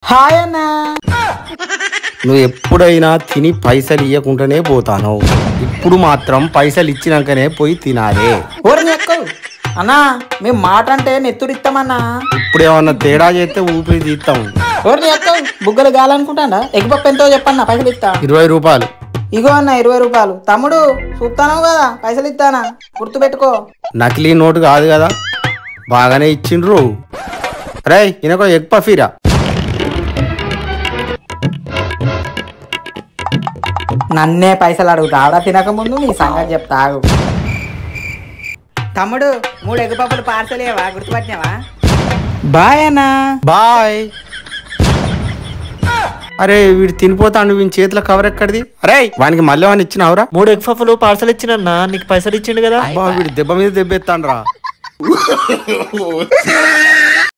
hi అన్నా నువ్వు ఎప్పుడైనా తిని పైసలు ఇవ్వకుండానే పోతాను ఇప్పుడు మాత్రం పైసలు ఇచ్చినాకనే పోయి తినాలి ఊరిని ఎక్కువ అన్నా మేము మాట అంటే నెత్తురిస్తామన్నా ఇప్పుడు ఏమన్నా తేడా చేస్తే ఊపిరి తీస్తాం ఊరిని ఎక్కువ బుగ్గలు గాలనుకుంటాడా ఎగ్గుపప్పు ఎంతో చెప్పన్నా పైసలు ఇస్తా ఇరవై రూపాయలు ఇగో అన్న ఇరవై రూపాయలు తమ్ముడు చూస్తాను కదా పైసలు ఇస్తానా గుర్తు పెట్టుకో నకిలీ నోటు కాదు కదా బాగానే ఇచ్చిండ్రు రే ఈయనకో ఎగ్ పఫీరా నన్నే పైసలు అడుగుతా ఆడ తినక ముందు నీ సంగతి చెప్తా ఆగు తమ్ముడు మూడు ఎగ్గుపప్పులు పార్సల్ ఇవ్వవా గుర్తుపట్టినావా బాయ్ అన్నా బాయ్ అరే వీడు తినిపోతాడు వీని చేతిలో కవర్ ఎక్కడిది అరే వానికి మళ్ళీ వాడిని ఇచ్చినావురా మూడు ఎగ్ పఫ్లు పార్సల్ ఇచ్చినన్నా నీకు పైసలు ఇచ్చిండు కదా అబ్బా వీడు దెబ్బ మీద దెబ్బ ఎత్తాండ్రా